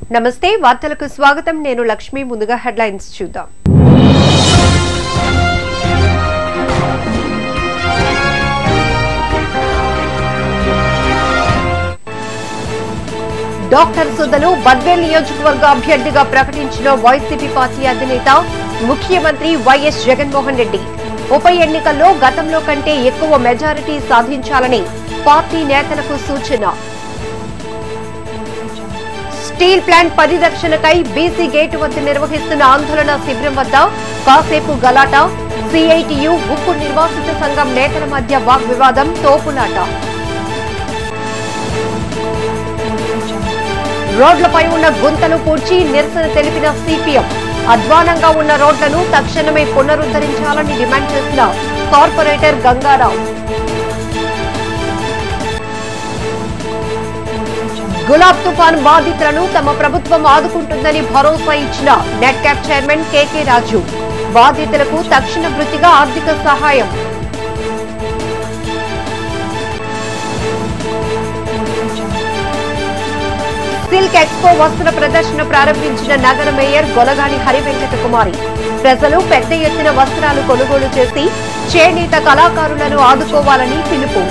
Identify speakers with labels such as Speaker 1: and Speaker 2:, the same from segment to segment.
Speaker 1: నమస్తే వార్తలకు స్వాగతం నేను లక్ష్మి ముందుగా హెడ్లైన్స్ చూద్దాం డాక్టర్ సుధను బద్వేల్ నియోజకవర్గ అభ్యర్థిగా ప్రకటించిన వైసీపీ పార్టీ అధినేత ముఖ్యమంత్రి వైఎస్ జగన్మోహన్ రెడ్డి ఉప ఎన్నికల్లో గతంలో కంటే ఎక్కువ మెజారిటీ సాధించాలని పార్టీ నేతలకు సూచన స్టీల్ ప్లాంట్ పరిరక్షణకై బీసీ గేటు వద్ద నిర్వహిస్తున్న ఆందోళన శిబిరం వద్ద కాసేపు గలాట సిఐటియు ఉక్కు నిర్వాసిత సంఘం నేతల మధ్య వాగ్వివాదం తోపులాట రోడ్లపై ఉన్న గుంతలు పూడ్చి నిరసన తెలిపిన సిపిఎం అధ్వానంగా ఉన్న రోడ్లను తక్షణమే పునరుద్ధరించాలని డిమాండ్ చేసిన కార్పొరేటర్ గంగారావు గులాబ్ తుఫాన్ బాధితులను తమ ప్రభుత్వం ఆదుకుంటుందని భరోసా ఇచ్చిన net cap chairman KK Raju బాధితులకు తక్షణ వృత్తిగా ఆర్థిక సహాయం సిల్క్ ఎక్స్పో వస్త్ర ప్రదర్శన ప్రారంభించిన నగర మేయర్ గొలగాని హరివెంకట కుమారి ప్రజలు పెద్ద ఎత్తున వస్త్రాలు కొనుగోలు చేసి చేనేత కళాకారులను ఆదుకోవాలని పిలుపు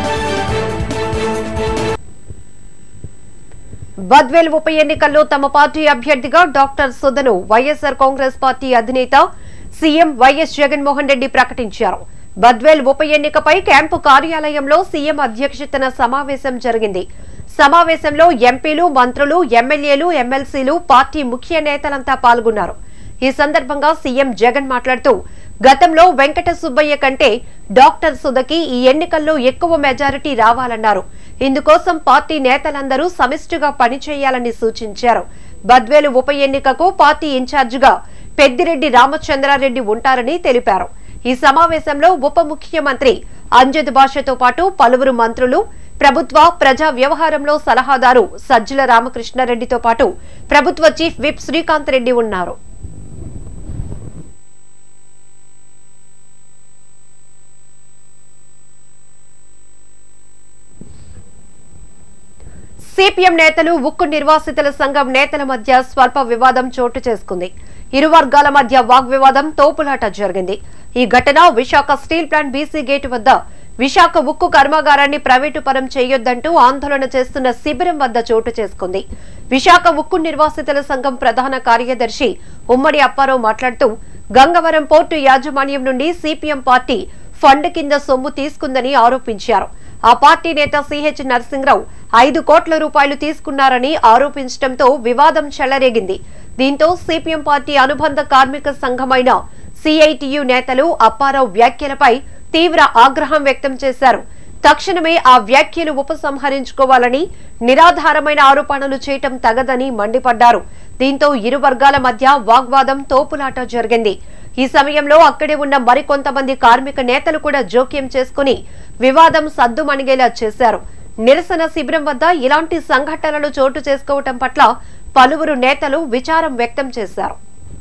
Speaker 1: బద్వేల్ ఉప ఎన్నికల్లో తమ పార్టీ అభ్యర్థిగా డాక్టర్ సుధను వైఎస్ఆర్ కాంగ్రెస్ పార్టీ అధినేత సీఎం వైఎస్ జగన్మోహన్ రెడ్డి ప్రకటించారు బద్వేల్ ఉప ఎన్నికపై క్యాంపు కార్యాలయంలో సీఎం అధ్యక్షతన సమావేశం జరిగింది సమావేశంలో ఎంపీలు మంత్రులు ఎమ్మెల్యేలు ఎమ్మెల్సీలు పార్టీ ముఖ్య నేతలంతా పాల్గొన్నారు ఈ సందర్భంగా సీఎం జగన్ మాట్లాడుతూ గతంలో వెంకట సుబ్బయ్య కంటే డాక్టర్ సుధకి ఈ ఎన్నికల్లో ఎక్కువ మెజారిటీ రావాలన్నారు ఇందుకోసం పార్టీ నేతలందరూ సమిష్టిగా పనిచేయాలని సూచించారు బద్వేలు ఉప ఎన్నికకు పార్టీ ఇన్ఛార్జిగా పెద్దిరెడ్డి రామచంద్రారెడ్డి ఉంటారని తెలిపారు ఈ సమావేశంలో ఉప ముఖ్యమంత్రి అంజద్ బాషతో పాటు పలువురు మంత్రులు ప్రభుత్వ ప్రజా వ్యవహారంలో సలహాదారు సజ్జల రామకృష్ణారెడ్డితో పాటు ప్రభుత్వ చీఫ్ విప్ శ్రీకాంత్ రెడ్డి ఉన్నారు సిపిఎం నేతలు ఉక్కు నిర్వాసితుల సంఘం నేతల మధ్య స్వల్ప వివాదం చోటు చేసుకుంది ఇరు వర్గాల మధ్య వాగ్వివాదం తోపులాట జరిగింది ఈ ఘటన Visakha steel plant BC gate వద్ద విశాఖ ఉక్కు కర్మాగారాన్ని ప్రైవేటు పరం చేయొద్దంటూ ఆందోళన చేస్తున్న శిబిరం వద్ద చోటు చేసుకుంది విశాఖ ఉక్కు నిర్వాసితుల సంఘం ప్రధాన కార్యదర్శి ఉమ్మడి అప్పారావు మాట్లాడుతూ గంగవరం పోర్టు యాజమాన్యం నుండి సిపిఎం పార్టీ ఫండ్ కింద సొమ్ము తీసుకుందని ఆరోపించారు ఆ పార్టీ నేత సిహెచ్ నరసింహరావు ఐదు కోట్ల రూపాయలు తీసుకున్నారని ఆరోపించడంతో వివాదం చెలరేగింది దీంతో సిపిఎం పార్టీ అనుబంధ కార్మిక సంఘమైన సిఐటియు నేతలు అప్పారావు వ్యాఖ్యలపై తీవ్ర ఆగ్రహం వ్యక్తం చేశారు తక్షణమే ఆ వ్యాఖ్యలు ఉపసంహరించుకోవాలని నిరాధారమైన ఆరోపణలు చేయటం తగదని మండిపడ్డారు దీంతో ఇరు వర్గాల మధ్య వాగ్వాదం తోపులాట జరిగింది ఈ సమయంలో అక్కడే ఉన్న మరికొంతమంది కార్మిక నేతలు కూడా జోక్యం చేసుకుని వివాదం సద్దుమణిగేలా చేశారు నిరసన శిబిరం వద్ద ఇలాంటి సంఘటనలు చోటు చేసుకోవటం పట్ల పలువురు నేతలు విచారం వ్యక్తం చేశారు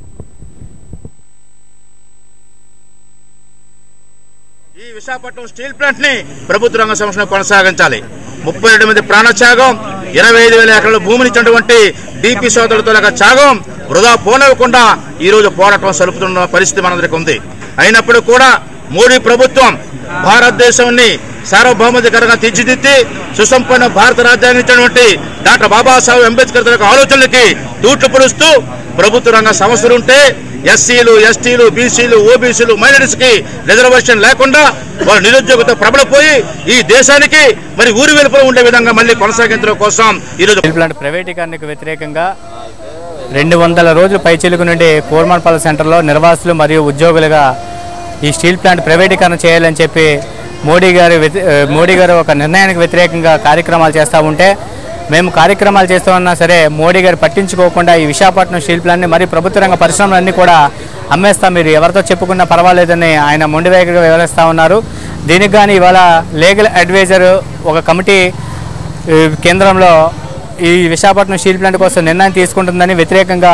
Speaker 2: ఈ విశాఖపట్నం స్టీల్ ప్లాంట్ ని ప్రభుత్వ రంగ సంస్థను కొనసాగించాలి ముప్పై రెండు మంది ప్రాణత్యాగం ఇరవై ఐదు వేల ఎకరాల భూమిని ఇచ్చినటువంటి డిపి సోదరులతో లేక త్యాగం వృధా పోనివ్వకుండా ఈ రోజు పోరాటం సలుపుతున్న పరిస్థితి మనందరికి ఉంది అయినప్పుడు కూడా మోడీ ప్రభుత్వం భారతదేశాన్ని సార్వభౌమాధికారంగా తీర్చిదిద్ది సుసంపన్న భారత రాజ్యాంగం ఇచ్చినటువంటి డాక్టర్ బాబాసాహెబ్ అంబేద్కర్ యొక్క ఆలోచనలకి తూట్లు పొడుస్తూ ప్రభుత్వ రంగ సంస్థలు ఉంటే ఎస్సీలు ఎస్టీలు బీసీలు ఓబీసీలు మైనారిటీస్ కి రిజర్వేషన్ లేకుండా వాళ్ళ నిరుద్యోగత ప్రబలపోయి ఈ దేశానికి మరి ఊరి వెలుపల ఉండే విధంగా మళ్ళీ కొనసాగించడం కోసం ఈరోజు
Speaker 3: స్టీల్ ప్లాంట్ ప్రైవేటీకరణకు వ్యతిరేకంగా రెండు వందల రోజులు పైచిలుకు నుండి కోర్మాన్పాల సెంటర్లో నిర్వాసులు మరియు ఉద్యోగులుగా ఈ స్టీల్ ప్లాంట్ ప్రైవేటీకరణ చేయాలని చెప్పి మోడీ గారు వ్యతి- ఆ, మోడీ గారు ఒక నిర్ణయానికి వ్యతిరేకంగా కార్యక్రమాలు చేస్తూ ఉంటే మేము కార్యక్రమాలు చేస్తూ ఉన్నా సరే మోడీ గారు పట్టించుకోకుండా ఈ విశాఖపట్నం స్టీల్ ప్లాంట్ని మరి ప్రభుత్వ రంగ పరిశ్రమలన్నీ కూడా అమ్మేస్తాం మీరు ఎవరితో చెప్పుకున్నా పర్వాలేదని ఆయన మొండివేగగా వ్యవహరిస్తూ ఉన్నారు దీనికి కానీ ఇవాళ లీగల్ అడ్వైజర్ ఒక కమిటీ ఈ కేంద్రంలో ఈ విశాఖపట్నం స్టీల్ ప్లాంట్ కోసం నిర్ణయం తీసుకుంటుందని వ్యతిరేకంగా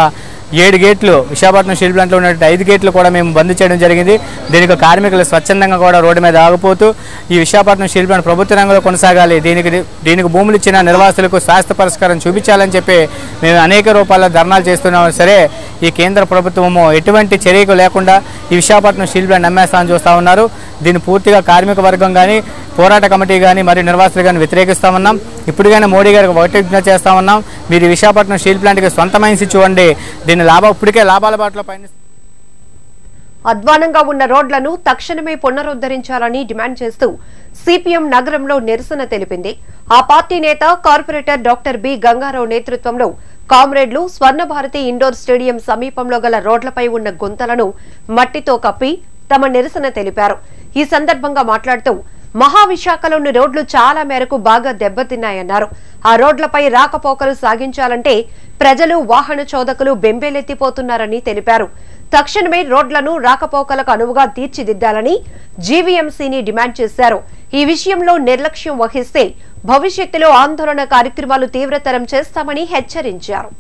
Speaker 3: ఏడు గేట్లు విశాఖపట్నం స్టీల్ ప్లాంట్లో ఉన్నటువంటి ఐదు గేట్లు కూడా మేము బంద్ చేయడం జరిగింది దీనికి కార్మికులు స్వచ్ఛందంగా కూడా రోడ్డు మీద ఆగిపోతూ ఈ విశాఖపట్నం స్టీల్ ప్లాంట్ ప్రభుత్వ రంగంలో కొనసాగాలి దీనికి దీనికి భూములు ఇచ్చిన నిర్వాసులకు శాస్త్ర పరిష్కారం చూపించాలని చెప్పి మేము అనేక రూపాల్లో ధర్నాలు చేస్తున్నాం సరే ఈ కేంద్ర ప్రభుత్వము ఎటువంటి చర్యకు లేకుండా ఈ విశాఖపట్నం స్టీల్ ప్లాంట్ అమ్మేస్తామని చూస్తూ ఉన్నారు దీన్ని పూర్తిగా కార్మిక వర్గం కానీ పోరాట కమిటీ కానీ మరియు నిర్వాసులు కానీ వ్యతిరేకిస్తామన్నాం ఇప్పుడుగానే మోడీ గారికి ఒకటి విజ్ఞప్తి చేస్తా ఉన్నాం మీరు ఈ విశాఖపట్నం స్టీల్ ప్లాంట్కి సొంత మైన్స్ ఇచ్చివ్వండి దీన్ని లాభం ఇప్పటికే లాభాల బాటలో పయనిస్తుంది
Speaker 1: అధ్వానంగా ఉన్న రోడ్లను తక్షణమే పునరుద్ధరించాలని డిమాండ్ చేస్తూ సిపిఎం నగరంలో నిరసన తెలిపింది ఆ పార్టీ నేత కార్పొరేటర్ డాక్టర్ బి గంగారావు నేతృత్వంలో కామ్రేడ్లు స్వర్ణభారతి ఇండోర్ స్టేడియం సమీపంలో గల రోడ్లపై ఉన్న గుంతలను మట్టితో కప్పి తమ నిరసన తెలిపారు ఈ సందర్భంగా మాట్లాడుతూ మహావిశాఖలోని రోడ్లు చాలా మేరకు బాగా దెబ్బతిన్నాయన్నారు ఆ రోడ్లపై రాకపోకలు సాగించాలంటే ప్రజలు వాహన చోదకులు బెంబేలెత్తిపోతున్నారని తెలిపారు తక్షణమే రోడ్లను రాకపోకలకు అనువుగా తీర్చిదిద్దాలని జీవీఎంసీని డిమాండ్ చేశారు ఈ విషయంలో నిర్లక్ష్యం వహిస్తే భవిష్యత్తులో ఆందోళన కార్యక్రమాలు తీవ్రతరం చేస్తామని హెచ్చరించారు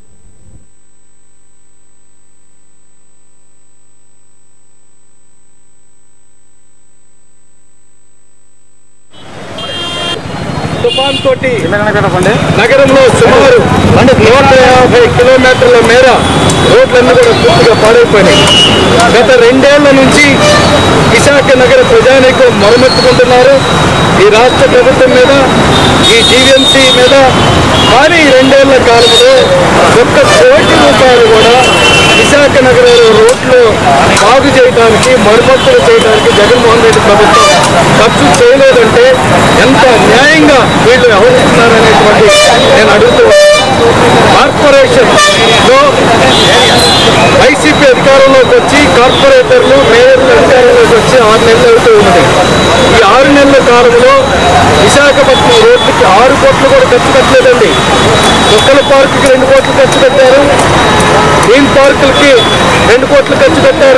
Speaker 4: తుఫాన్ తోటి నగరంలో సుమారు నూట యాభై కిలోమీటర్ల మేర రోడ్లన్నీ కూడా పూర్తిగా పాడైపోయినాయి గత రెండేళ్ల నుంచి విశాఖ నగర ప్రజానీకం మరమెత్తుకుంటున్నారు ఈ రాష్ట్ర ప్రభుత్వం మీద ఈ జీవీఎంసీ మీద కానీ ఈ రెండేళ్ల కాలంలో ఒక్క కోటి రూపాయలు కూడా విశాఖ నగరంలో రోడ్లు బాగు చేయడానికి మరమ్మతులు చేయడానికి జగన్మోహన్ రెడ్డి ప్రభుత్వం ఖర్చు చేయలేదంటే ఎంత న్యాయంగా వీళ్ళు వ్యవహరిస్తున్నారనేటువంటి నేను అడుగుతూ కార్పొరేషన్ లో వైసీపీ అధికారంలోకి వచ్చి కార్పొరేటర్లు మేయర్లు అధికారంలోకి వచ్చి ఆరు నెలలు అవుతూ ఉన్నది ఈ ఆరు నెలల కాలంలో విశాఖపట్నం రోడ్లకి ఆరు కోట్లు కూడా ఖర్చు పెట్టలేదండి కుక్కల పార్కుకి రెండు కోట్లు ఖర్చు పెట్టారు థీమ్ పార్కులకి రెండు కోట్లు ఖర్చు పెట్టారు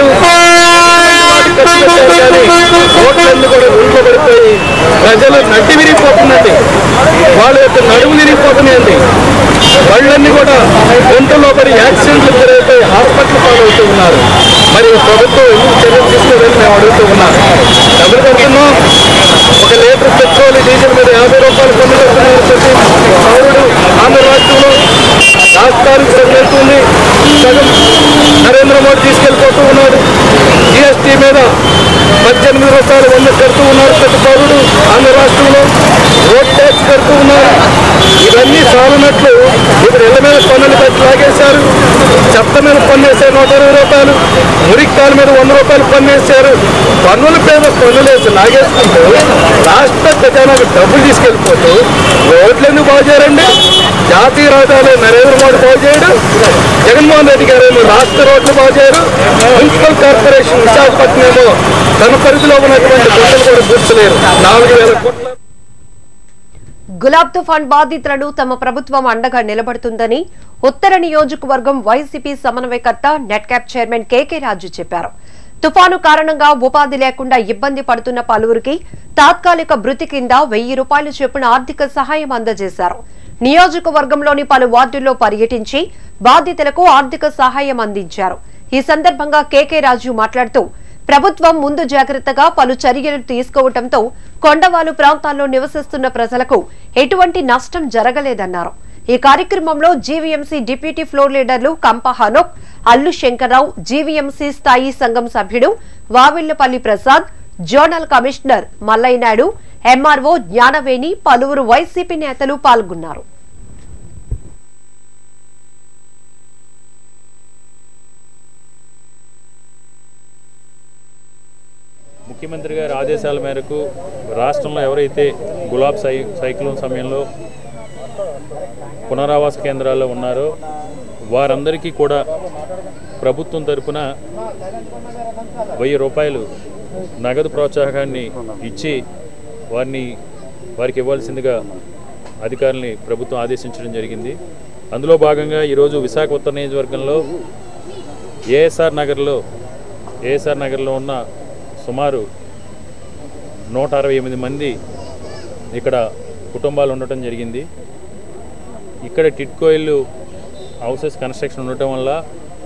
Speaker 4: ఖర్చు పెట్టారు కానీ రోడ్లన్నీ కూడా ఊళ్ళో పడిపోయి ప్రజలు నడ్డి విరిగిపోతుందండి వాళ్ళ యొక్క నడుము విరిగిపోతున్నాయండి వాళ్ళన్నీ కూడా గుంటలో పడి యాక్సిడెంట్లు గురైపోయి హాస్పిటల్ పాలవుతూ ఉన్నారు మరి ప్రభుత్వం ఎందుకు చర్యలు తీసుకోవాలని మేము అడుగుతూ ఉన్నాం ఎవరు కడుతున్నాం ఒక లీటర్ పెట్రోల్ డీజిల్ మీద యాభై రూపాయలు పన్ను కడుతున్నారు ప్రతి పౌరుడు ఆంధ్ర రాష్ట్రంలో రాష్ట్రానికి సరిపోతుంది సగం నరేంద్ర మోడీ తీసుకెళ్ళిపోతూ ఉన్నాడు జిఎస్టీ మీద పద్దెనిమిది రూపాయలు వంద కడుతూ ఉన్నారు ప్రతి పౌరుడు ఆంధ్ర రాష్ట్రంలో రోడ్ ట్యాక్స్ కడుతూ ఉన్నారు ఇవన్నీ చాలునట్లు ఇప్పుడు ఇళ్ల మీద పన్నులు పెట్టి లాగేశారు చెత్త మీద పన్ను వేసారు నూట ఇరవై రూపాయలు మురికాల మీద వంద రూపాయలు పన్ను వేశారు పన్నుల మీద పన్నులు వేసి లాగేసుకుంటూ రాష్ట్ర ఖజానాకు డబ్బులు తీసుకెళ్ళిపోతూ రోడ్లు ఎందుకు బాగు చేయరండి జాతీయ రహదారులు నరేంద్ర మోడీ బాగు చేయడు జగన్మోహన్ రెడ్డి గారు ఏమో రాష్ట్ర రోడ్లు బాగు చేయరు మున్సిపల్ కార్పొరేషన్ విశాఖపట్నం ఏమో తన పరిధిలో ఉన్నటువంటి గుంటలు కూడా గుర్తులేరు నాలుగు వేల కోట్ల
Speaker 1: గులాబ్ తుఫాన్ బాధితులను తమ ప్రభుత్వం అండగా నిలబడుతుందని ఉత్తర నియోజకవర్గం వైసీపీ సమన్వయకర్త నెట్క్యాప్ చైర్మన్ కేకే రాజు చెప్పారు తుఫాను కారణంగా ఉపాధి లేకుండా ఇబ్బంది పడుతున్న పలువురికి తాత్కాలిక భృతి కింద వెయ్యి రూపాయల చొప్పున ఆర్థిక సహాయం అందజేశారు నియోజకవర్గంలోని పలు వార్డుల్లో పర్యటించి బాధితులకు ఆర్థిక సహాయం అందించారు ఈ సందర్భంగా కేకే రాజు మాట్లాడుతూ ప్రభుత్వం ముందు జాగ్రత్తగా పలు చర్యలు తీసుకోవడంతో కొండవాలు ప్రాంతాల్లో నివసిస్తున్న ప్రజలకు ఎటువంటి నష్టం జరగలేదన్నారు ఈ కార్యక్రమంలో జీవీఎంసీ డిప్యూటీ ఫ్లోర్ లీడర్లు కంప హనోక్ అల్లు శంకర్రావు జీవీఎంసీ స్థాయి సంఘం సభ్యుడు Vavillapalli Prasad zonal commissioner Mallaiah Naidu MRO Gnanaveni పలువురు వైసీపీ నేతలు పాల్గొన్నారు
Speaker 5: ముఖ్యమంత్రి గారి ఆదేశాల మేరకు రాష్ట్రంలో ఎవరైతే గులాబ్ సై సైక్లోన్ సమయంలో పునరావాస కేంద్రాల్లో ఉన్నారో వారందరికీ కూడా ప్రభుత్వం తరపున వెయ్యి రూపాయలు నగదు ప్రోత్సాహకాన్ని ఇచ్చి వారిని వారికి ఇవ్వాల్సిందిగా అధికారుల్ని ప్రభుత్వం ఆదేశించడం జరిగింది అందులో భాగంగా ఈరోజు విశాఖ ఉత్తర నియోజకవర్గంలో ఏఎస్ఆర్ నగర్లో ఏఎస్ఆర్ నగర్లో ఉన్న సుమారు నూట అరవై ఎనిమిది మంది ఇక్కడ కుటుంబాలు ఉండటం జరిగింది ఇక్కడ టిట్కో ఇల్లు హౌసెస్ కన్స్ట్రక్షన్ ఉండటం వల్ల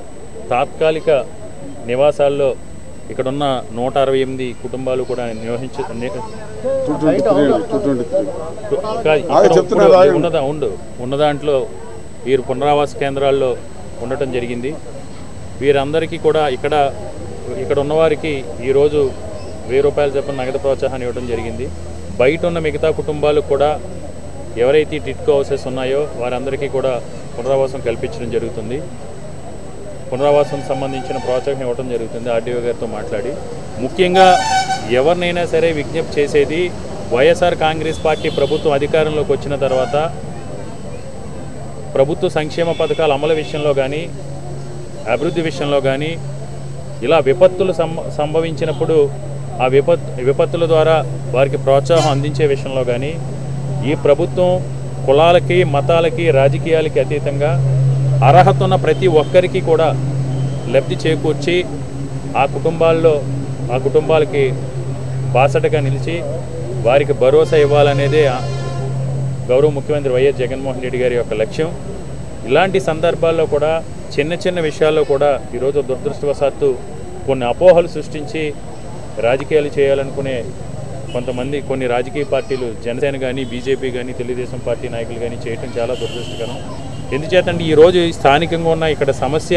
Speaker 5: తాత్కాలిక నివాసాల్లో ఇక్కడున్న నూట అరవై ఎనిమిది కుటుంబాలు కూడా నివసించ ని-
Speaker 6: two twenty three two twenty three
Speaker 5: కాదు,
Speaker 6: ఆగే
Speaker 5: ఇక్కడ
Speaker 6: చెప్తున్నా,
Speaker 5: ఇప్పుడు
Speaker 6: ఆగండి.
Speaker 5: ఉన్నదా ఉండు ఉన్న దాంట్లో వీరు పునరావాస కేంద్రాల్లో ఉండటం జరిగింది వీరందరికీ కూడా ఇక్కడ ఇక్కడ ఉన్నవారికి ఈరోజు వెయ్యి రూపాయలు చొప్పున నగదు ప్రోత్సాహాన్ని ఇవ్వడం జరిగింది బయట ఉన్న మిగతా కుటుంబాలకు కూడా ఎవరైతే ఈ టిట్కో హౌసెస్ ఉన్నాయో వారందరికీ కూడా పునరావాసం కల్పించడం జరుగుతుంది పునరావాసం సంబంధించిన ప్రోత్సాహం ఇవ్వడం జరుగుతుంది ఆర్డీఓ గారితో మాట్లాడి ముఖ్యంగా ఎవరినైనా సరే విజ్ఞప్తి చేసేది వైఎస్ఆర్ కాంగ్రెస్ పార్టీ ప్రభుత్వం అధికారంలోకి వచ్చిన తర్వాత ప్రభుత్వ సంక్షేమ పథకాల అమలు విషయంలో కానీ అభివృద్ధి విషయంలో కానీ ఇలా విపత్తులు సంభ సంభవించినప్పుడు ఆ విపత్ విపత్తుల ద్వారా వారికి ప్రోత్సాహం అందించే విషయంలో కానీ ఈ ప్రభుత్వం కులాలకి మతాలకి రాజకీయాలకి అతీతంగా అర్హత ఉన్న ప్రతి ఒక్కరికి కూడా లబ్ధి చేకూర్చి ఆ కుటుంబాల్లో ఆ కుటుంబాలకి బాసటగా నిలిచి వారికి భరోసా ఇవ్వాలనేదే ఆ గౌరవ ముఖ్యమంత్రి వైఎస్ జగన్మోహన్ రెడ్డి గారి యొక్క లక్ష్యం ఇలాంటి సందర్భాల్లో కూడా చిన్న చిన్న విషయాల్లో కూడా ఈరోజు దురదృష్టవశాత్తు కొన్ని అపోహలు సృష్టించి రాజకీయాలు చేయాలనుకునే కొంతమంది కొన్ని రాజకీయ పార్టీలు జనసేన కానీ బీజేపీ కానీ తెలుగుదేశం పార్టీ నాయకులు కానీ చేయటం చాలా దురదృష్టకరం ఎందుచేతంటే ఈరోజు ఈ స్థానికంగా ఉన్న ఇక్కడ సమస్య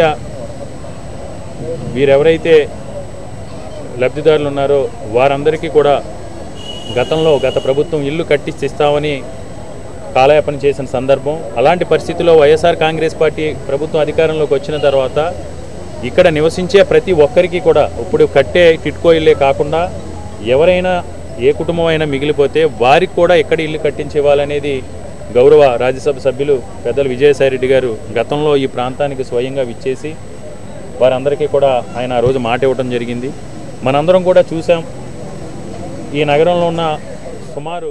Speaker 5: వీరెవరైతే లబ్ధిదారులు ఉన్నారో వారందరికీ కూడా గతంలో గత ప్రభుత్వం ఇల్లు కట్టించి ఇస్తామని కాలయాపన చేసిన సందర్భం అలాంటి పరిస్థితిలో వైఎస్ఆర్ కాంగ్రెస్ పార్టీ ప్రభుత్వం అధికారంలోకి వచ్చిన తర్వాత ఇక్కడ నివసించే ప్రతి ఒక్కరికి కూడా ఇప్పుడు కట్టే టిట్కో ఇల్లే కాకుండా ఎవరైనా ఏ కుటుంబం అయినా మిగిలిపోతే వారికి కూడా ఎక్కడ ఇల్లు కట్టించి ఇవ్వాలనేది గౌరవ రాజ్యసభ సభ్యులు పెద్దలు విజయసాయిరెడ్డి గారు గతంలో ఈ ప్రాంతానికి స్వయంగా విచ్చేసి వారందరికీ కూడా ఆయన ఆ రోజు మాట ఇవ్వడం జరిగింది మనందరం కూడా చూసాం ఈ నగరంలో ఉన్న సుమారు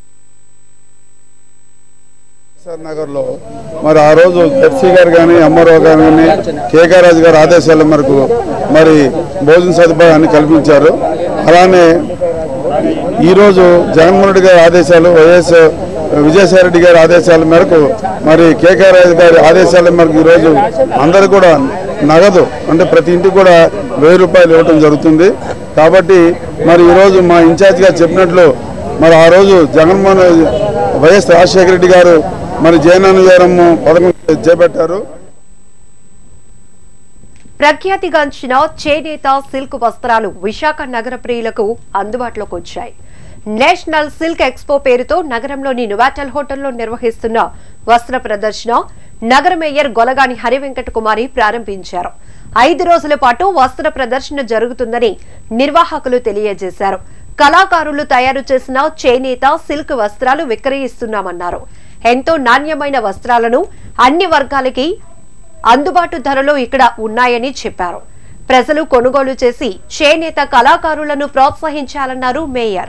Speaker 6: సార్ నగర్లో మరి ఆ రోజు జెర్సీ గారు కానీ ఎంఆర్ఓ గారు కానీ కేకే రాజు గారి ఆదేశాల మేరకు మరి భోజన సదుపాయాన్ని కల్పించారు అలానే ఈరోజు జగన్మోహన్ రెడ్డి గారి ఆదేశాలు వైఎస్ విజయసాయి రెడ్డి గారి ఆదేశాల మేరకు మరి కేకే రాజు గారి ఆదేశాల మేరకు ఈరోజు అందరు కూడా నగదు అంటే ప్రతి ఇంటికి కూడా వెయ్యి రూపాయలు ఇవ్వటం జరుగుతుంది కాబట్టి మరి ఈరోజు మా ఇన్ఛార్జ్ గారు చెప్పినట్లు మరి ఆ రోజు జగన్మోహన్ వైఎస్ రాజశేఖర రెడ్డి గారు మరి జయనాన్నగారం పథకం చేపట్టారు
Speaker 1: ప్రఖ్యాతిగాంచిన చేనేత సిల్క్ వస్త్రాలు విశాఖ నగర ప్రియులకు అందుబాటులోకి వచ్చాయి నేషనల్ సిల్క్ ఎక్స్పో పేరుతో నగరంలోని నువాటల్ హోటల్లో నిర్వహిస్తున్న వస్త్ర ప్రదర్శన నగర మేయర్ గొలగాని హరివెంకట కుమారి ప్రారంభించారు ఐదు రోజుల పాటు వస్త్ర ప్రదర్శన జరుగుతుందని నిర్వాహకులు తెలియజేశారు కళాకారులు తయారు చేసిన చేనేత సిల్క్ వస్త్రాలు విక్రయిస్తున్నామన్నారు ఎంతో నాణ్యమైన వస్త్రాలను అన్ని వర్గాలకి అందుబాటు ధరలో ఇక్కడ ఉన్నాయని చెప్పారు ప్రజలు కొనుగోలు చేసి చేనేత కళాకారులను ప్రోత్సహించాలన్నారు మేయర్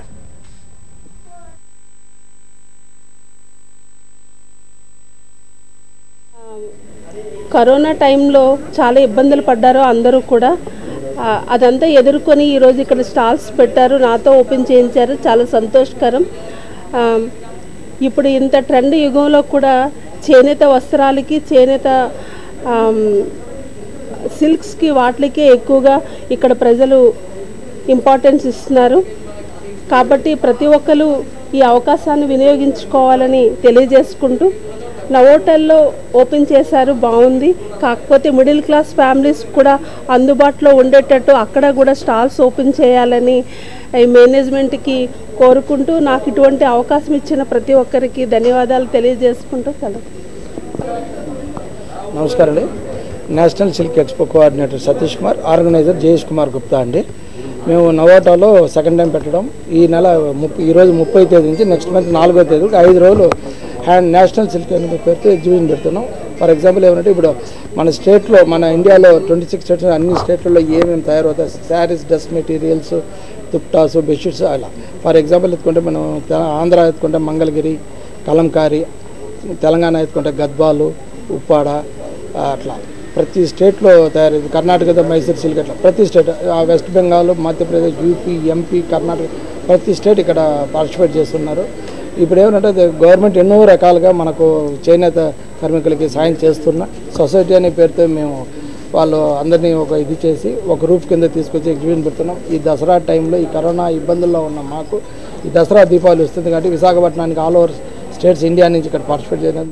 Speaker 7: కరోనా టైంలో చాలా ఇబ్బందులు పడ్డారు అందరూ కూడా ఆ, అదంతా ఎదుర్కొని ఈరోజు ఇక్కడ స్టాల్స్ పెట్టారు నాతో ఓపెన్ చేయించారు చాలా సంతోషకరం ఆ, ఇప్పుడు ఇంత ట్రెండ్ యుగంలో కూడా చేనేత వస్త్రాలకి చేనేత ఆమ్, సిల్క్స్కి వాటికి ఎక్కువగా ఇక్కడ ప్రజలు ఇంపార్టెన్స్ ఇస్తున్నారు కాబట్టి ప్రతి ఒక్కరు ఈ అవకాశాన్ని వినియోగించుకోవాలని తెలియజేసుకుంటూ నవోటల్లో ఓపెన్ చేశారు బాగుంది కాకపోతే మిడిల్ క్లాస్ ఫ్యామిలీస్ కూడా అందుబాటులో ఉండేటట్టు అక్కడ కూడా స్టాల్స్ ఓపెన్ చేయాలని ఈ మేనేజ్మెంట్కి కోరుకుంటూ నాకు ఇటువంటి అవకాశం ఇచ్చిన ప్రతి ఒక్కరికి ధన్యవాదాలు తెలియజేసుకుంటూ సెలవు
Speaker 8: నమస్కారం అండి national silk expo coordinator Satish Kumar organiser Jayesh Kumar Gupta అండి మేము నవాటాలో సెకండ్ టైం పెట్టడం ఈ నెల ముప్పై ఈరోజు ముప్పై తేదీ నుంచి నెక్స్ట్ మంత్ నాలుగో తేదీ ఐదు రోజులు హ్యాండ్ నేషనల్ సిల్క్ అనే పేరుతో ఎగ్జిబిషన్ పెడుతున్నాం ఫర్ ఎగ్జాంపుల్ ఏమంటే ఇప్పుడు మన స్టేట్లో మన ఇండియాలో ట్వంటీ సిక్స్ స్టేట్స్ అన్ని స్టేట్లలో ఏమేమి తయారవుతాయి saris dress materials dupattas bedsheets అలా ఫర్ ఎగ్జాంపుల్ ఎత్తుకుంటే మనం తెల- ఆంధ్ర ఎత్తుకుంటే మంగళగిరి కలంకారి తెలంగాణ ఎత్తుకుంటే గద్వాలు ఉప్పాడ ఆ, అట్లా ప్రతి స్టేట్లో తయారు కర్ణాటకతో మైసూర్ సిల్క్ అట్లా ప్రతి స్టేట్ ఆ west Bengal Madhya Pradesh UP MP Karnataka ప్రతి స్టేట్ ఇక్కడ పార్టిసిపేట్ చేస్తున్నారు ఇప్పుడు ఏమంటే గవర్నమెంట్ ఎన్నో రకాలుగా మనకు చేనేత కార్మికులకి సాయం చేస్తున్న సొసైటీ అనే పేరుతో మేము వాళ్ళు అందరినీ ఒక ఇది చేసి ఒక రూఫ్ కింద తీసుకొచ్చి ఎగ్జిబిషన్ పెడుతున్నాం ఈ దసరా టైంలో ఈ కరోనా ఇబ్బందుల్లో ఉన్న మాకు ఈ దసరా దీపావళి వస్తుంది కాబట్టి విశాఖపట్నానికి ఆల్ ఓవర్ స్టేట్స్ ఇండియా నుంచి ఇక్కడ పార్టిసిపేట్ చేయడం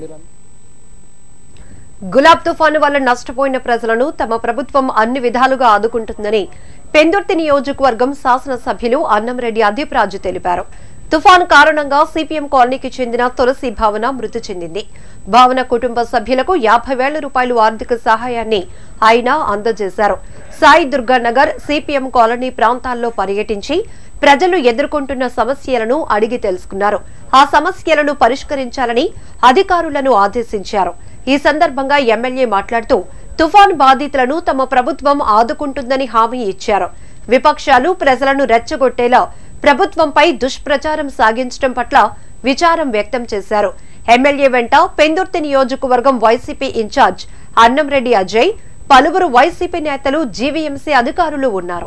Speaker 1: గులాబ్ తుఫాను వల్ల నష్టపోయిన ప్రజలను తమ ప్రభుత్వం అన్ని విధాలుగా ఆదుకుంటుందని పెందుర్తి నియోజకవర్గం శాసనసభ్యులు అన్నంరెడ్డి అదీప్ రాజు తెలిపారు తుఫాను కారణంగా సిపిఎం కాలనీకి చెందిన తులసి భావన మృతి చెందింది భావన కుటుంబ సభ్యులకు యాభై వేల రూపాయలు ఆర్థిక సహాయాన్ని ఆయన అందజేశారు సాయి దుర్గా నగర్ సిపిఎం కాలనీ ప్రాంతాల్లో పర్యటించి ప్రజలు ఎదుర్కొంటున్న సమస్యలను అడిగి తెలుసుకున్నారు ఆ సమస్యలను పరిష్కరించాలని అధికారులను ఆదేశించారు ఈ సందర్భంగా ఎమ్మెల్యే మాట్లాడుతూ తుఫాన్ బాధితులను తమ ప్రభుత్వం ఆదుకుంటుందని హామీ ఇచ్చారు విపక్షాలు ప్రజలను రెచ్చగొట్టేలా ప్రభుత్వంపై దుష్ప్రచారం సాగించడం పట్ల విచారం వ్యక్తం చేశారు ఎమ్మెల్యే వెంట పెందుర్తి నియోజకవర్గం వైసీపీ ఇన్ఛార్జ్ అన్నంరెడ్డి అజయ్ పలువురు వైసీపీ నేతలు జీవీఎంసీ అధికారులు ఉన్నారు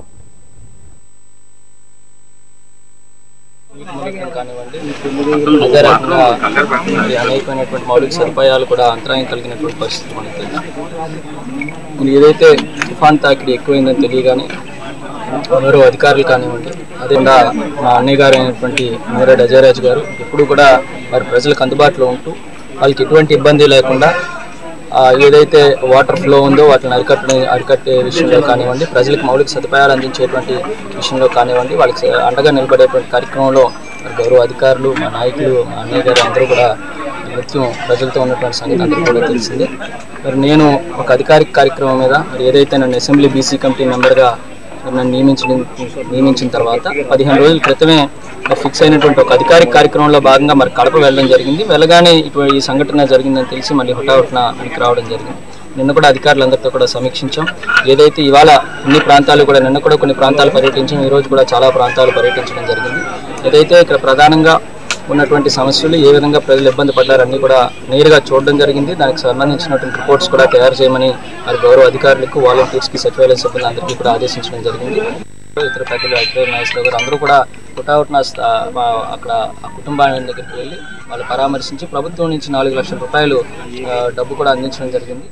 Speaker 9: కానివ్వండి అదే రకంగా మరి అనేకమైనటువంటి మౌలిక సదుపాయాలు కూడా అంతరాయం కలిగినటువంటి పరిస్థితి మనకు తెలుసు మరి ఏదైతే తుఫాన్ తాకిడి ఎక్కువైందని తెలియగానే ఎవరో అధికారులు కానివ్వండి అదేవిధంగా మా అన్నయ్య గారు అయినటువంటి మేరెడ్డి అజయరాజు గారు ఎప్పుడు కూడా మరి ప్రజలకు అందుబాటులో ఉంటూ వాళ్ళకి ఎటువంటి ఇబ్బంది లేకుండా ఆ, ఏదైతే వాటర్ ఫ్లో ఉందో వాటిని అరికట్టే అరికట్టే విషయంలో కానివ్వండి ప్రజలకు మౌలిక సదుపాయాలు అందించేటువంటి విషయంలో కానివ్వండి వాళ్ళకి అండగా నిలబడేటువంటి కార్యక్రమంలో మరి గౌరవ అధికారులు మా నాయకులు మా అన్నయ్య గారు అందరూ కూడా నిత్యం ప్రజలతో ఉన్నటువంటి సంగతి అందరికీ కూడా తెలిసిందే మరి నేను ఒక అధికారిక కార్యక్రమం మీద మరి ఏదైతే నన్ను అసెంబ్లీ బీసీ కమిటీ మెంబర్గా నన్ను నియమించిన నియమించిన తర్వాత పదిహేను రోజుల క్రితమే ఫిక్స్ అయినటువంటి ఒక అధికారిక కార్యక్రమంలో భాగంగా మరి కడప వెళ్ళడం జరిగింది వెళ్ళగానే ఇటు ఈ సంఘటన జరిగిందని తెలిసి మళ్ళీ హుటాహుటిన వెనక్కి రావడం జరిగింది నిన్న కూడా అధికారులందరితో కూడా సమీక్షించాం ఏదైతే ఇవాళ అన్ని ప్రాంతాలు కూడా నిన్న కూడా కొన్ని ప్రాంతాలు పర్యటించాం ఈ రోజు కూడా చాలా ప్రాంతాలు పర్యటించడం జరిగింది ఏదైతే ఇక్కడ ప్రధానంగా ఉన్నటువంటి సమస్యలు ఏ విధంగా ప్రజలు ఇబ్బంది పడ్డారన్నీ కూడా నేరుగా చూడడం జరిగింది దానికి సంబంధించినటువంటి రిపోర్ట్స్ కూడా తయారు చేయమని మరి గౌరవ అధికారులకు వాలంటీర్స్కి సచివాలయ సిబ్బంది అందరికీ కూడా ఆదేశించడం జరిగింది ఇతర పెద్దలు ఐక్య నాగేశ్వరరావు గారు అందరూ కూడా పుటావుట్న అక్కడ ఆ కుటుంబాన్ని దగ్గరికి వెళ్ళి వాళ్ళు పరామర్శించి ప్రభుత్వం నుంచి నాలుగు లక్షల రూపాయలు ఆ, డబ్బు కూడా అందించడం జరిగింది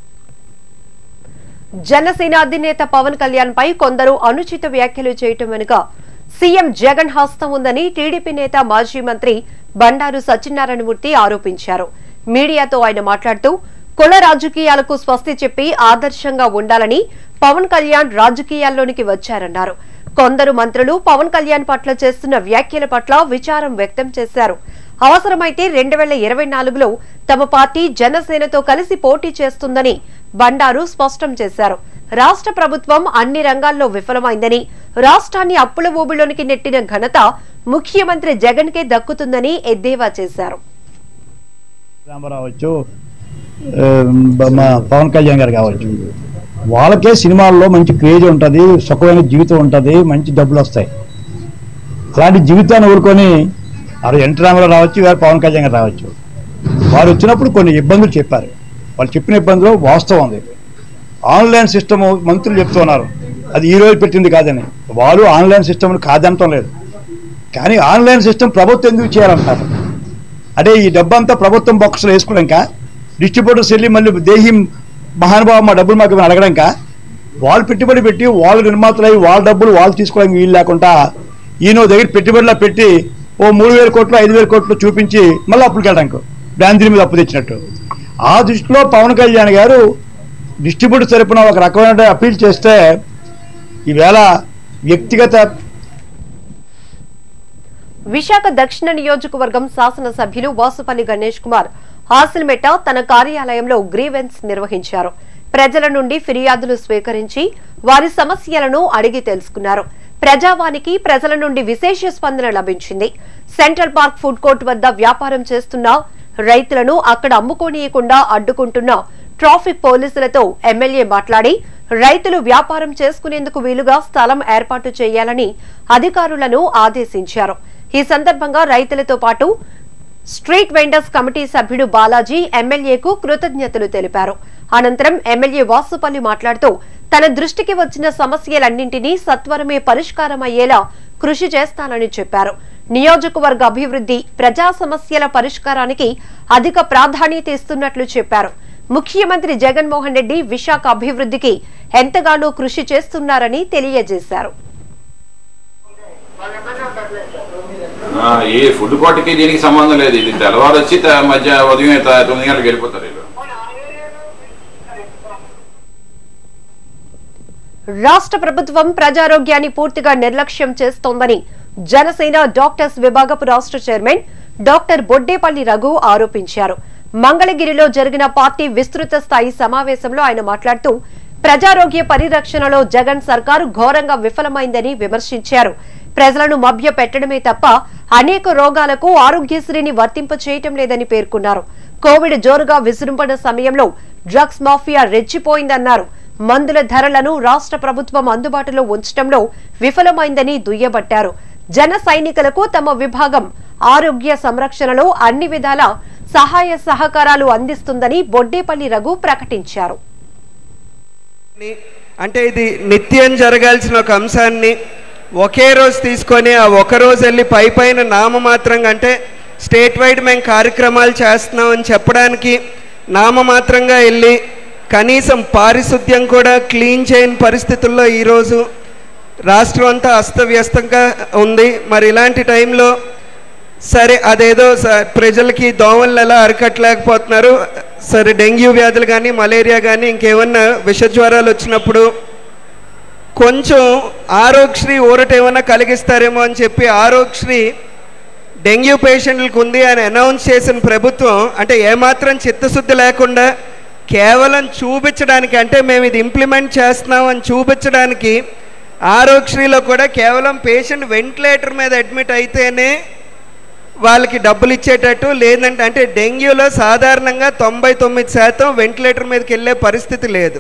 Speaker 1: జనసేన అధినేత పవన్ కళ్యాణ్ పై కొందరు అనుచిత వ్యాఖ్యలు చేయటం వెనుక సీఎం జగన్ హస్తం ఉందని టీడీపీ నేత మాజీ మంత్రి బండారు సత్యనారాయణమూర్తి ఆరోపించారు మీడియాతో ఆయన మాట్లాడుతూ కుల రాజకీయాలకు స్వస్తి చెప్పి ఆదర్శంగా ఉండాలని పవన్ కళ్యాణ్ రాజకీయాల్లోనికి వచ్చారన్నారు కొందరు మంత్రులు పవన్ కళ్యాణ్ పట్ల చేస్తున్న వ్యాఖ్యల పట్ల విచారం వ్యక్తం చేశారు అవసరమైతే రెండు వేల ఇరవై నాలుగులో తమ పార్టీ జనసేనతో కలిసి పోటీ చేస్తుందని బండారు స్పష్టం చేశారు రాష్ట్ర ప్రభుత్వం అన్ని రంగాల్లో విఫలమైందని రాష్ట్రాన్ని అప్పుల ఊబిలోనికి నెట్టిన ఘనత ముఖ్యమంత్రి జగన్ కే దక్కుతుందని ఎద్దేవా చేశారు
Speaker 10: రామారావు అవచ్చు ఆ, మా పవన్ కళ్యాణ్ గారు కావచ్చు వాళ్ళకే సినిమాల్లో మంచి క్రేజ్ ఉంటుంది సుఖమైన జీవితం ఉంటుంది మంచి డబ్బులు వస్తాయి అలాంటి జీవితాన్ని ఊరుకొని వారు ఎన్టీ రామారావు రావచ్చు వారు పవన్ కళ్యాణ్ గారు రావచ్చు వారు వచ్చినప్పుడు కొన్ని ఇబ్బందులు చెప్పారు వాళ్ళు చెప్పిన ఇబ్బందులు వాస్తవం ఉంది ఆన్లైన్ సిస్టమ్ మంత్రులు చెప్తున్నారు అది ఈ రోజు పెట్టింది కాదని వారు ఆన్లైన్ సిస్టమ్ కాదనటం లేదు కానీ ఆన్లైన్ సిస్టమ్ ప్రభుత్వం ఎందుకు చేయాలంటారు అంటే ఈ డబ్బంతా ప్రభుత్వం బాక్స్లో వేసుకోవడాక డిస్ట్రిబ్యూటర్స్ వెళ్ళి మళ్ళీ దేహి మహానుభావ మా డబ్బులు మాకు ఇవ్వమని అడగడాక వాళ్ళు పెట్టుబడి పెట్టి వాళ్ళు నిర్మాతలు అయ్యి వాళ్ళ డబ్బులు వాళ్ళు తీసుకోవడానికి వీలు లేకుండా ఈయన దగ్గర పెట్టుబడిలో పెట్టి ఓ మూడు వేల కోట్లు ఐదు వేల కోట్లు చూపించి మళ్ళీ అప్పులు వెళ్ళడానికి బ్రాంతి మీద అప్పు తెచ్చినట్టు ఆ దృష్టిలో పవన్ కళ్యాణ్ గారు డిస్ట్రిబ్యూటర్ తరపున ఒక రకమైన అప్పీల్ చేస్తే ఈవేళ వ్యక్తిగత
Speaker 1: విశాఖ దక్షిణ నియోజకవర్గం శాసనసభ్యులు వాసుపల్లి గణేష్ కుమార్ హాసిల్మెట తన కార్యాలయంలో గ్రీవెన్స్ నిర్వహించారు ప్రజల నుండి ఫిర్యాదులు స్వీకరించి వారి సమస్యలను అడిగి తెలుసుకున్నారు ప్రజావానికి ప్రజల నుండి విశేష స్పందన లభించింది సెంట్రల్ పార్క్ ఫుడ్ కోర్ట్ వద్ద వ్యాపారం చేస్తున్న రైతులను అక్కడ అమ్ముకోనీయకుండా అడ్డుకుంటున్న ట్రాఫిక్ పోలీసులతో ఎమ్మెల్యే మాట్లాడి రైతులు వ్యాపారం చేసుకునేందుకు వీలుగా స్థలం ఏర్పాటు చేయాలని అధికారులను ఆదేశించారు ఈ సందర్భంగా రైతులతో పాటు స్ట్రీట్ వెండర్స్ కమిటీ సభ్యుడు బాలాజీ ఎమ్మెల్యేకు కృతజ్ఞతలు తెలిపారు అనంతరం ఎమ్మెల్యే వాసుపల్లి మాట్లాడుతూ తన దృష్టికి వచ్చిన సమస్యలన్నింటినీ సత్వరమే పరిష్కారమయ్యేలా కృషి చేస్తానని చెప్పారు నియోజకవర్గ అభివృద్ధి ప్రజా సమస్యల పరిష్కారానికి అధిక ప్రాధాన్యత ఇస్తున్నట్లు చెప్పారు ముఖ్యమంత్రి జగన్మోహన్ రెడ్డి విశాఖ అభివృద్ధికి ఎంతగానో కృషి చేస్తున్నారని తెలియజేశారు
Speaker 11: ఆ, ఈ ఫుడ్ కోర్టుకి దీనికి సంబంధం లేదు ఇది తెల్లవారు వచ్చి త- మధ్య ఉదయం త- తొమ్మిది గంటలకు వెళ్ళిపోతారు వీళ్ళు
Speaker 1: రాష్ట్ర ప్రభుత్వం ప్రజారోగ్యాన్ని పూర్తిగా నిర్లక్ష్యం చేస్తోందని జనసేన డాక్టర్స్ విభాగపు రాష్ట్ర చైర్మన్ డాక్టర్ బొడ్డేపల్లి రఘు ఆరోపించారు మంగళగిరిలో జరిగిన పార్టీ విస్తృత స్థాయి సమావేశంలో ఆయన మాట్లాడుతూ ప్రజారోగ్య పరిరక్షణలో జగన్ సర్కారు ఘోరంగా విఫలమైందని విమర్శించారు ప్రజలను మభ్య పెట్టడమే తప్ప అనేక రోగాలకు ఆరోగ్యశ్రీని వర్తింప చేయటం లేదని పేర్కొన్నారు కోవిడ్ జోరుగా విజృంభణ సమయంలో డ్రగ్స్ మాఫియా రెచ్చిపోయిందన్నారు మందుల ధరలను రాష్ట్ర ప్రభుత్వం అందుబాటులో ఉంచడంలో విఫలమైందని దుయ్యబట్టారు జన సైనికులకు తమ విభాగం ఆరోగ్య సంరక్షణలో అన్ని విధాల సహాయ సహకారాలు అందిస్తుందని బొడ్డేపల్లి రఘు ప్రకటించారు
Speaker 12: అంటే ఇది నిత్యం జరగాల్సిన ఒక అంశాన్ని ఒకే రోజు తీసుకొని ఆ ఒక రోజు వెళ్ళి పై పైన నామమాత్రంగా అంటే స్టేట్ వైడ్ మేము కార్యక్రమాలు చేస్తున్నాం అని చెప్పడానికి నామమాత్రంగా వెళ్ళి కనీసం పారిశుద్ధ్యం కూడా క్లీన్ చేయని పరిస్థితుల్లో ఈరోజు రాష్ట్రం అంతా అస్తవ్యస్తంగా ఉంది మరి ఇలాంటి టైంలో సరే అదేదో స- ప్రజలకి దోమలను ఎలా అరికట్టలేకపోతున్నారు సరే డెంగ్యూ వ్యాధులు కానీ మలేరియా కానీ ఇంకేమన్నా విషజ్వరాలు వచ్చినప్పుడు కొంచెం ఆరోగ్యశ్రీ ఊరట ఏమన్నా కలిగిస్తారేమో అని చెప్పి ఆరోగ్యశ్రీ డెంగ్యూ పేషెంట్లకు ఉంది అని అనౌన్స్ చేసిన ప్రభుత్వం అంటే ఏమాత్రం చిత్తశుద్ధి లేకుండా కేవలం చూపించడానికి అంటే మేము ఇది ఇంప్లిమెంట్ చేస్తున్నాం అని చూపించడానికి ఆరోగ్యశ్రీలో కూడా కేవలం పేషెంట్ వెంటిలేటర్ మీద అడ్మిట్ అయితేనే వాళ్ళకి డబ్బులు ఇచ్చేటట్టు లేదంటే అంటే డెంగ్యూలో సాధారణంగా తొంభై తొమ్మిది శాతం వెంటిలేటర్ మీదకి వెళ్ళే పరిస్థితి లేదు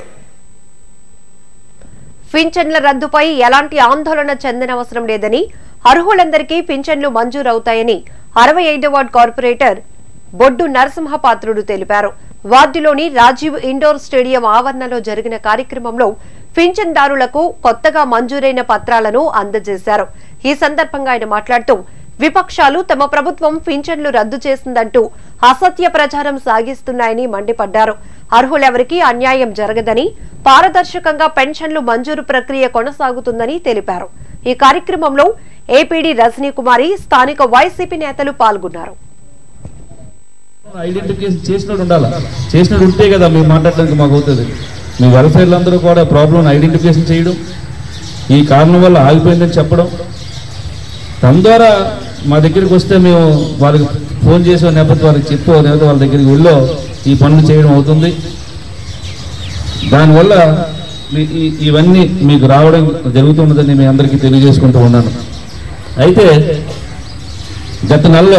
Speaker 1: పింఛన్ల రద్దుపై ఎలాంటి ఆందోళన చెందనవసరం లేదని అర్హులందరికీ పింఛన్లు మంజూరవుతాయని అరవై ఐదో వార్డు కార్పొరేటర్ బొడ్డు నరసింహపాత్రుడు తెలిపారు వార్డులోని రాజీవ్ ఇండోర్ స్టేడియం ఆవరణలో జరిగిన కార్యక్రమంలో పింఛన్దారులకు కొత్తగా మంజూరైన పత్రాలను అందజేశారు ఈ సందర్భంగా ఆయన మాట్లాడుతూ విపక్షాలు తమ ప్రభుత్వం పింఛన్లు రద్దు చేసిందంటూ అసత్య ప్రచారం సాగిస్తున్నాయని మండిపడ్డారు అర్హులెవరికీ అన్యాయం జరగదని పారదర్శకంగా పెన్షన్లు మంజూరు ప్రక్రియ కొనసాగుతుందని తెలిపారు ఈ కార్యక్రమంలో ఏపీడీ రజనీ కుమారి స్థానిక వైసీపీ నేతలు పాల్గొన్నారు
Speaker 13: ఐడెంటిఫికేషన్ చేసినట్టు ఉండాలి చేసినట్టు ఉంటే కదా మీరు మాట్లాడడానికి మాకు అవుతుంది మీ వెల్ఫేర్లు అందరూ కూడా ప్రాబ్లం ఐడెంటిఫికేషన్ చేయడం ఈ కారణం వల్ల ఆగిపోయిందని చెప్పడం దాని ద్వారా మా దగ్గరికి వస్తే మేము వాళ్ళకి ఫోన్ చేసో లేకపోతే వాళ్ళకి చెప్పో లేకపోతే వాళ్ళ దగ్గరికి వెళ్ళో ఈ పనులు చేయడం అవుతుంది దానివల్ల మీ- ఈ- ఇవన్నీ మీకు రావడం జరుగుతున్నదని మీ అందరికీ తెలియజేసుకుంటూ ఉన్నాను అయితే గత నెలలో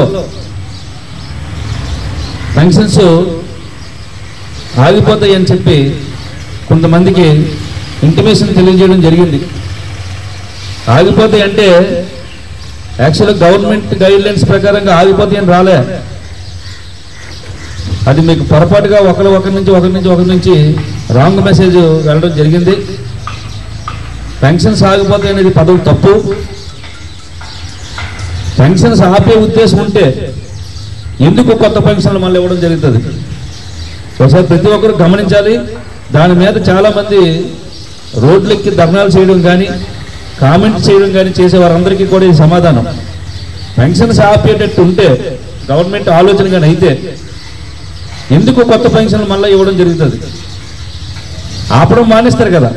Speaker 13: పెన్షన్స్ ఆగిపోతాయి అని చెప్పి కొంతమందికి ఇంటిమేషన్ తెలియజేయడం జరిగింది ఆగిపోతాయి అంటే యాక్చువల్గా గవర్నమెంట్ గైడ్ లైన్స్ ప్రకారంగా ఆగిపోతాయి అని రాలే అది మీకు పొరపాటుగా ఒకరి ఒకరి నుంచి ఒకరి నుంచి ఒకరి నుంచి రాంగ్ మెసేజ్ వెళ్ళడం జరిగింది పెన్షన్స్ ఆగిపోతాయి అనేది పదవి తప్పు పెన్షన్స్ ఆపే ఉద్దేశం ఉంటే ఎందుకు కొత్త పెన్షన్లు మళ్ళీ ఇవ్వడం జరుగుతుంది ఒకసారి ప్రతి ఒక్కరు గమనించాలి దాని మీద చాలా మంది రోడ్లెక్కి ధర్నాలు చేయడం కానీ కామెంట్ చేయడం కానీ చేసే వారందరికీ కూడా ఈ సమాధానం పెన్షన్స్ ఆపేటట్టు ఉంటే గవర్నమెంట్ ఆలోచన కానీ అయితే ఎందుకు కొత్త పెన్షన్లు మళ్ళీ ఇవ్వడం జరుగుతుంది ఆపడం మానేస్తారు కదా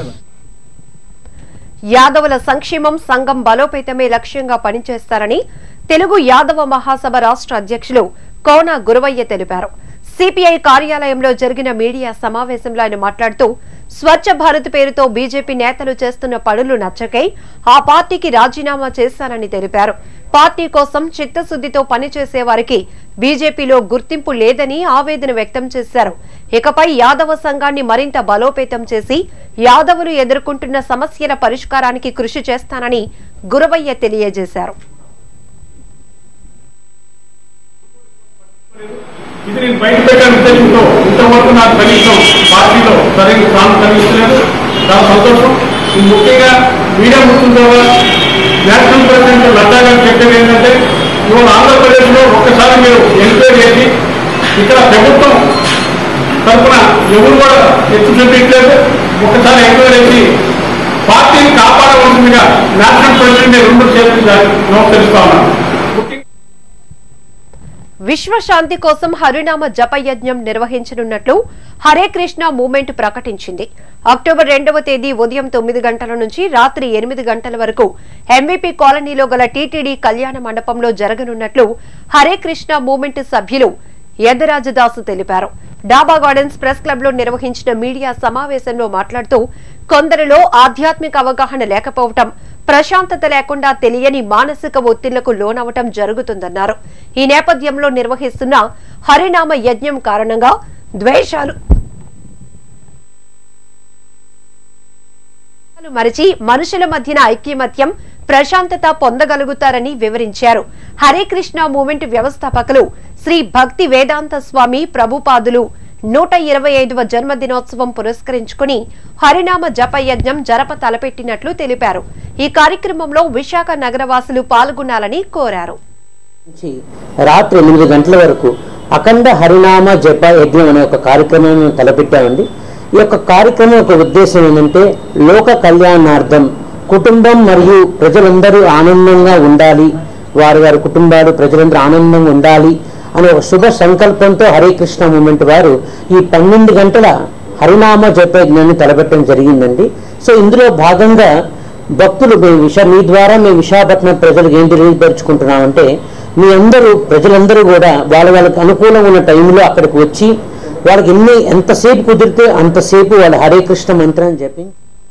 Speaker 1: యాదవుల సంక్షేమం సంఘం బలోపేతమే లక్ష్యంగా పనిచేస్తారని తెలుగు యాదవ మహాసభ రాష్ట్ర అధ్యక్షులు కోన గురవయ్య తెలిపారు సిపిఐ కార్యాలయంలో జరిగిన మీడియా సమావేశంలో ఆయన మాట్లాడుతూ స్వచ్ఛ భారత్ పేరుతో బీజేపీ నేతలు చేస్తున్న పనులు నచ్చకై ఆ పార్టీకి రాజీనామా చేశానని తెలిపారు పార్టీ కోసం చిత్తశుద్దితో పనిచేసే వారికి బీజేపీలో గుర్తింపు లేదని ఆవేదన వ్యక్తం చేశారు ఇకపై యాదవ సంఘాన్ని మరింత బలోపేతం చేసి యాదవులు ఎదుర్కొంటున్న సమస్యల పరిష్కారానికి కృషి చేస్తానని గురవయ్య తెలియజేశారు
Speaker 14: ఇది నేను బయట పెట్టాను ఉద్దేశంతో ఇంతవరకు నాకు కనీసం పార్టీలో సరైన స్థానం కలిగించలేదు చాలా సంతోషం ఇది ముఖ్యంగా మీడియా ముఖ్యంగా నేషనల్ ప్రెసిడెంట్ లడ్డా గారు చెప్పేది ఏంటంటే ఇవాళ ఆంధ్రప్రదేశ్లో ఒక్కసారి మీరు ఎంక్వైరీ చేసి ఇక్కడ ప్రభుత్వం తరఫున ఎవరు కూడా ఎత్తు చూపించలేదు ఒకసారి ఎంక్వైరీ చేసి పార్టీని కాపాడవలసిందిగా నేషనల్ ప్రెసిడెంట్ రెండు చేతులు నమస్కరిస్తా ఉన్నాను
Speaker 1: విశ్వశాంతి కోసం హరినామ జపయజ్ఞం నిర్వహించనున్నట్లు హరే కృష్ణ మూవ్మెంట్ ప్రకటించింది అక్టోబర్ రెండవ తేదీ ఉదయం తొమ్మిది గంటల నుంచి రాత్రి ఎనిమిది గంటల వరకు ఎంవీపీ కాలనీలో గల టీటీడీ కళ్యాణ మండపంలో జరగనున్నట్లు హరే కృష్ణ మూవ్మెంట్ సభ్యులు యదరాజదాసు తెలిపారు డాబా గార్డెన్స్ ప్రెస్ క్లబ్ లో నిర్వహించిన మీడియా సమావేశంలో మాట్లాడుతూ కొందరిలో ఆధ్యాత్మిక అవగాహన లేకపోవటం ప్రశాంతత లేకుండా తెలియని మానసిక ఒత్తిళ్లకు లోనవటం జరుగుతుందన్నారు ఈ నేపథ్యంలో నిర్వహిస్తున్న హరినామ యజ్ఞం కారణంగా ద్వేషాలు మరిచి మనుషుల మధ్యన ఐక్యమత్యం ప్రశాంతత పొందగలుగుతారని వివరించారు హరే కృష్ణ మూవ్మెంట్ వ్యవస్థాపకులు శ్రీ భక్తి వేదాంత స్వామి ప్రభుపాదులు నూట ఇరవై ఐదవ జన్మదినోత్సవం పురస్కరించుకుని హరినామ జప యజ్ఞం జరప తలపెట్టినట్లు తెలిపారు ఈ కార్యక్రమంలో విశాఖ నగరవాసులు పాల్గొనాలని కోరారు
Speaker 15: నుంచి రాత్రి ఎనిమిది గంటల వరకు అఖండ హరినామ జప యజ్ఞం అనే ఒక కార్యక్రమం మేము తలపెట్టామండి ఈ యొక్క కార్యక్రమం యొక్క ఉద్దేశం ఏంటంటే లోక కళ్యాణార్థం కుటుంబం మరియు ప్రజలందరూ ఆనందంగా ఉండాలి వారి వారి కుటుంబాలు ప్రజలందరూ ఆనందంగా ఉండాలి అనే ఒక శుభ సంకల్పంతో హరే కృష్ణ మూమెంట్ వారు ఈ పన్నెండు గంటల హరినామ జప యజ్ఞాన్ని తలపెట్టడం జరిగిందండి సో ఇందులో భాగంగా భక్తులు మీ విష మీ ద్వారా మేము విశాఖపట్నం ప్రజలకు ఏం తెలియపరుచుకుంటున్నామంటే మీ అందరూ ప్రజలందరూ కూడా వాళ్ళ వాళ్ళకి అనుకూలంగా ఉన్న టైంలో అక్కడికి వచ్చి వాళ్ళకి ఎన్ని ఎంతసేపు కుదిరితే అంతసేపు వాళ్ళ హరే కృష్ణ మంత్రాన్ని చెప్పి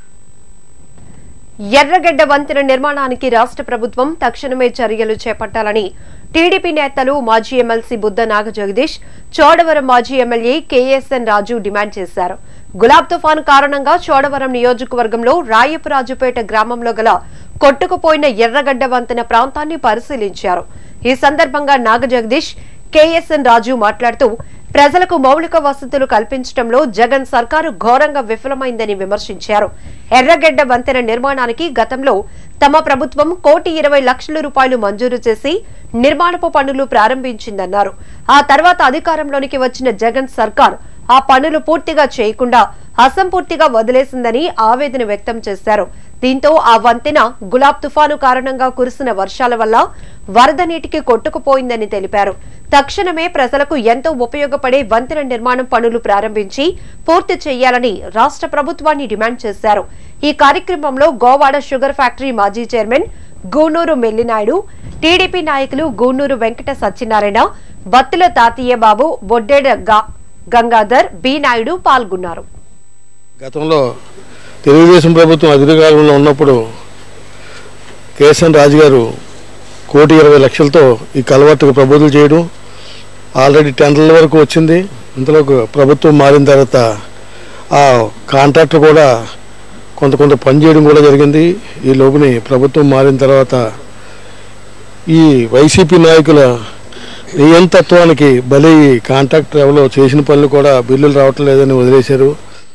Speaker 1: ఎర్రగడ్డ వంతెన నిర్మాణానికి రాష్ట్ర ప్రభుత్వం తక్షణమే చర్యలు చేపట్టాలని టీడీపీ నేతలు మాజీ ఎమ్మెల్సీ బుద్ధ నాగ జగదీష్ చోడవరం మాజీ ఎమ్మెల్యే కేఎస్ఎన్ రాజు డిమాండ్ చేశారు గులాబ్ తుఫాను కారణంగా చోడవరం నియోజకవర్గంలో రాయపురాజుపేట గ్రామంలో గల కొట్టుకుపోయిన ఎర్రగడ్డ వంతెన ప్రాంతాన్ని పరిశీలించారు ఈ సందర్భంగా నాగ జగదీష్ కేఎస్ఎన్ రాజు మాట్లాడుతూ ప్రజలకు మౌలిక వసతులు కల్పించడంలో జగన్ సర్కారు ఘోరంగా విఫలమైందని విమర్శించారు ఎర్రగడ్డ వంతెన నిర్మాణానికి గతంలో తమ ప్రభుత్వం కోటి ఇరవై లక్షల రూపాయలు మంజూరు చేసి నిర్మాణపు పనులు ప్రారంభించిందన్నారు ఆ తర్వాత అధికారంలోనికి వచ్చిన జగన్ సర్కార్ ఆ పనులు పూర్తిగా చేయకుండా అసంపూర్తిగా వదిలేసిందని ఆవేదన వ్యక్తం చేశారు దీంతో ఆ వంతెన గులాబ్ తుఫాను కారణంగా కురిసిన వర్షాల వల్ల వరద నీటికి కొట్టుకుపోయిందని తెలిపారు తక్షణమే ప్రజలకు ఎంతో ఉపయోగపడే వంతెన నిర్మాణం పనులు ప్రారంభించి పూర్తి చేయాలని రాష్ట్ర ప్రభుత్వాన్ని డిమాండ్ చేశారు ఈ కార్యక్రమంలో గోవాడ షుగర్ ఫ్యాక్టరీ మాజీ చైర్మన్ గూనూరు మెల్లినాయుడు టీడీపీ నాయకులు గూనూరు వెంకట సత్యనారాయణ బత్తుల తాతయ్య బాబు బొడ్డేడ గా- గంగాధర్ బి నాయుడు పాల్గొన్నారు
Speaker 16: గతంలో తెలుగుదేశం ప్రభుత్వం అధికారంలో ఉన్నప్పుడు కేఎస్ఎన్ రాజు గారు కోటి ఇరవై లక్షలతో ఈ కలవట్టుకు ప్రబోధులు చేయడం ఆల్రెడీ టెండర్ల వరకు వచ్చింది ఇంతలో ప్రభుత్వం మారిన తర్వాత ఆ కాంట్రాక్టర్ కూడా కొంత కొంత పని చేయడం కూడా జరిగింది ఈ లోపుని ప్రభుత్వం మారిన తర్వాత ఈ వైసీపీ నాయకుల నియంతత్వానికి బలి కాంట్రాక్టర్ ఎవరో చేసిన పనులు కూడా బిల్లులు రావటం లేదని వదిలేశారు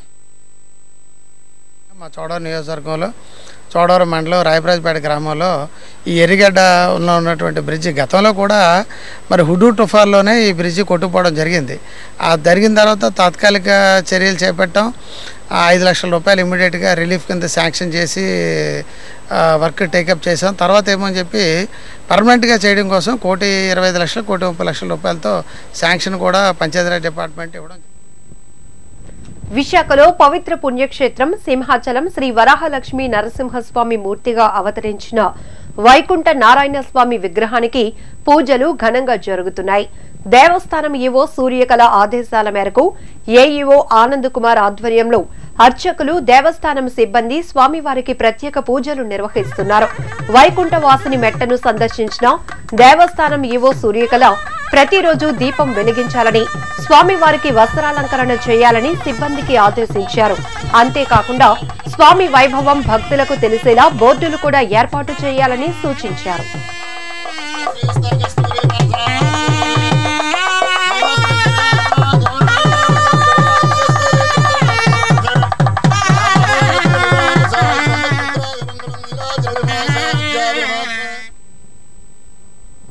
Speaker 17: మా చోడవరం నియోజకవర్గంలో చోడవరం మండలం రాయప్రాజపేట గ్రామంలో ఈ ఎరిగడ్డలో ఉన్నటువంటి బ్రిడ్జి గతంలో కూడా మరి హుడూ తుఫాన్లోనే ఈ బ్రిడ్జి కొట్టుకుపోవడం జరిగింది ఆ జరిగిన తర్వాత తాత్కాలిక చర్యలు చేపట్టాం ఆ ఐదు లక్షల రూపాయలు ఇమ్మీడియట్గా రిలీఫ్ కింద శాంక్షన్ చేసి ఆ, వర్క్ టేకప్ చేసాం తర్వాత ఏమని చెప్పి పర్మనెంట్గా చేయడం కోసం కోటి ఇరవై ఐదు లక్షలు కోటి ముప్పై లక్షల రూపాయలతో శాంక్షన్ కూడా పంచాయతీరాజ్ డిపార్ట్మెంట్ ఇవ్వడం
Speaker 1: విశాఖలో పవిత్ర పుణ్యక్షేత్రం సింహాచలం శ్రీ వరాహలక్ష్మి నరసింహస్వామి మూర్తిగా అవతరించిన వైకుంఠ నారాయణ స్వామి విగ్రహానికి పూజలు ఘనంగా జరుగుతున్నాయి దేవస్థానం ఈవో సూర్యకళ ఆదేశాల మేరకు ఏఈఓ ఆనంద్ కుమార్ ఆధ్వర్యంలో అర్చకులు దేవస్థానం సిబ్బంది స్వామివారికి ప్రత్యేక పూజలు నిర్వహిస్తున్నారు వైకుంఠ వాసుని మెట్టను సందర్శించిన దేవస్థానం ఈవో సూర్యకళ ప్రతిరోజు దీపం వెలిగించాలని స్వామివారికి వస్త్రాలంకరణ చేయాలని సిబ్బందికి ఆదేశించారు అంతేకాకుండా స్వామి వైభవం భక్తులకు తెలిసేలా బోర్డులు కూడా ఏర్పాటు చేయాలని సూచించారు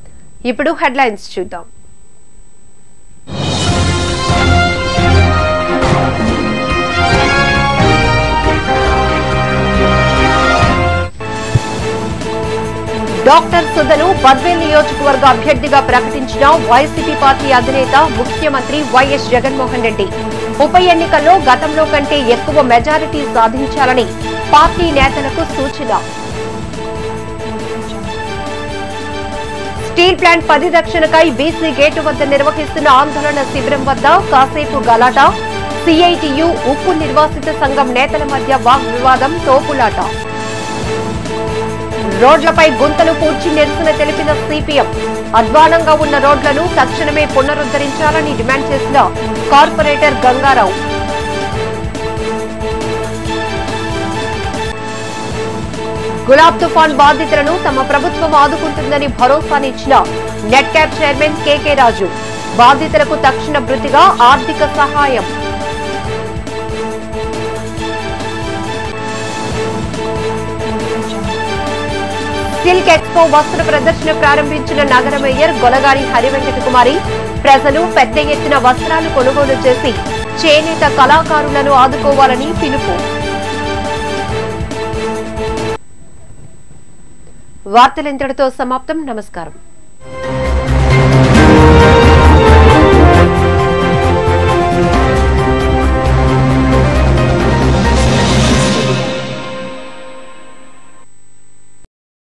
Speaker 1: ఇప్పుడు హెడ్లైన్స్ చూద్దాం డాక్టర్ సుధను బద్వేల్ నియోజకవర్గ అభ్యర్థిగా ప్రకటించిన వైసీపీ పార్టీ అధినేత ముఖ్యమంత్రి వైఎస్ జగన్మోహన్ రెడ్డి ఉప ఎన్నికల్లో గతంలో కంటే ఎక్కువ మెజారిటీ సాధించాలని పార్టీ నేతలకు సూచన స్టీల్ ప్లాంట్ పరిరక్షణకై బీసీ గేటు వద్ద నిర్వహిస్తున్న ఆందోళన శిబిరం వద్ద కాసేపు గలాట సిఐటియు ఉప్పు నిర్వాసిత సంఘం నేతల మధ్య వాగ్వివాదం తోపులాట రోడ్లపై గుంతలు పూడ్చి నిరసన తెలిపిన సిపిఎం అధ్వానంగా ఉన్న రోడ్లను తక్షణమే పునరుద్ధరించాలని డిమాండ్ చేసిన కార్పొరేటర్ గంగారావు గులాబ్ తుఫాన్ బాధితులను తమ ప్రభుత్వం ఆదుకుంటుందని భరోసానిచ్చిన net cap chairman KK Raju బాధితులకు తక్షణ వృత్తిగా ఆర్థిక సహాయం సిల్క్ ఎక్స్పో వస్త్ర ప్రదర్శన ప్రారంభించిన నగర మేయర్ గొలగారి హరివెంకట కుమారి ప్రజలు పెద్ద ఎత్తున వస్త్రాలు కొనుగోలు చేసి చేనేత కళాకారులను ఆదుకోవాలని పిలుపు వార్తలు ఇంతటితో సమాప్తం నమస్కారం